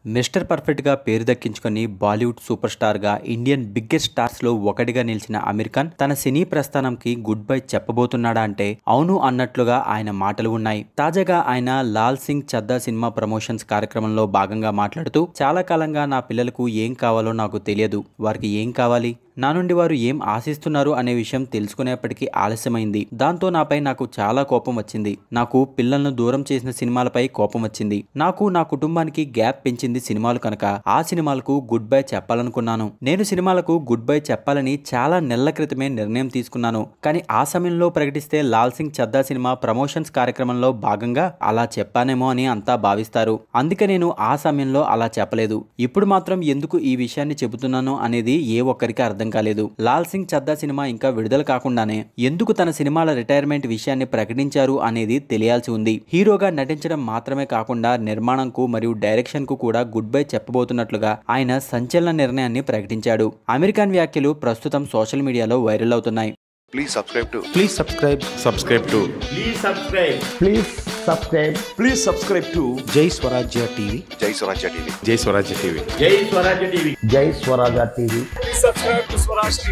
Mister perfect గా పేరు దక్కించుకొని బాలీవుడ్ సూపర్ స్టార్ గా ఇండియన్ బిగ్గెస్ట్ స్టార్స్ లో ఒకటిగా నిలిచిన అమీర్ ఖాన్ తన సినీ ప్రస్థానంకి గుడ్ బై చెప్పబోతున్నాడా అంటే అవును అన్నట్లుగా ఆయన మాటలు ఉన్నాయి తాజాగా ఆయన లాల్ సింగ్ చద్దా సినిమా ప్రమోషన్స్ కార్యక్రమంలో భాగంగా మాట్లాడుతూ చాలా కాలంగా నా పిల్లలకు ఏం కావాలో నాకు తెలియదు వారికి ఏం కావాలి నా నుండి వారు ఏం ఆశిస్తున్నారు అనే విషయం తెలుసుకునేప్పటికీ ఆలస్యమైంది దాంతో నాపై నాకు చాలా కోపం వచ్చింది నాకు పిల్లలను దూరం చేసిన సినిమాలపై కోపం వచ్చింది నాకు నా కుటుంబానికి గ్యాప్ పెంచింది సినిమాలు కనుక ఆ సినిమాలకు గుడ్ బై చెప్పాలనుకున్నాను నేను సినిమాలకు గుడ్ బై చెప్పాలని చాలా నెలల క్రితమే నిర్ణయం తీసుకున్నాను కానీ ఆ సమయంలో ప్రకటిస్తే లాల్ సింగ్ చద్దా సినిమా ప్రమోషన్స్ కార్యక్రమంలో భాగంగా అలా చెప్పానేమో అని అంతా భావిస్తారు అందుకే నేను ఆ సమయంలో అలా చెప్పలేదు ఇప్పుడు మాత్రం ఎందుకు ఈ విషయాన్ని చెబుతున్నాను అనేది ఏ ఒక్కరికి అర్థం కాలేదు లాల్ సింగ్ చద్దా సినిమా ఇంకా విడుదల కాకుండానే ఎందుకు తన సినిమాల రిటైర్మెంట్ విషయాన్ని ప్రకటించారు అనేది తెలియాల్సి ఉంది హీరోగా నటించడం మాత్రమే కాకుండా నిర్మాణంకు మరియు డైరెక్షన్ కు కూడా గుడ్ బై చెప్పబోతున్నట్లుగా ఆయన సంచలన నిర్ణయాన్ని ప్రకటించాడు అమెరికన్ వ్యాఖ్యలు ప్రస్తుతం సోషల్ మీడియాలో వైరల్ అవుతున్నాయి Please subscribe to Please subscribe. subscribe to Please subscribe. Please subscribe. please subscribe to Jai Swarajya TV. Jai Swarajya TV. Jai Swarajya TV. Jai Swarajya TV. Jai Swaraja TV.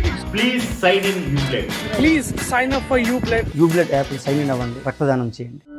Please sign in Uplay. Please sign up for Uplay యూబ్లెట్ app sign in అవ్వండి రక్తదానం చేయండి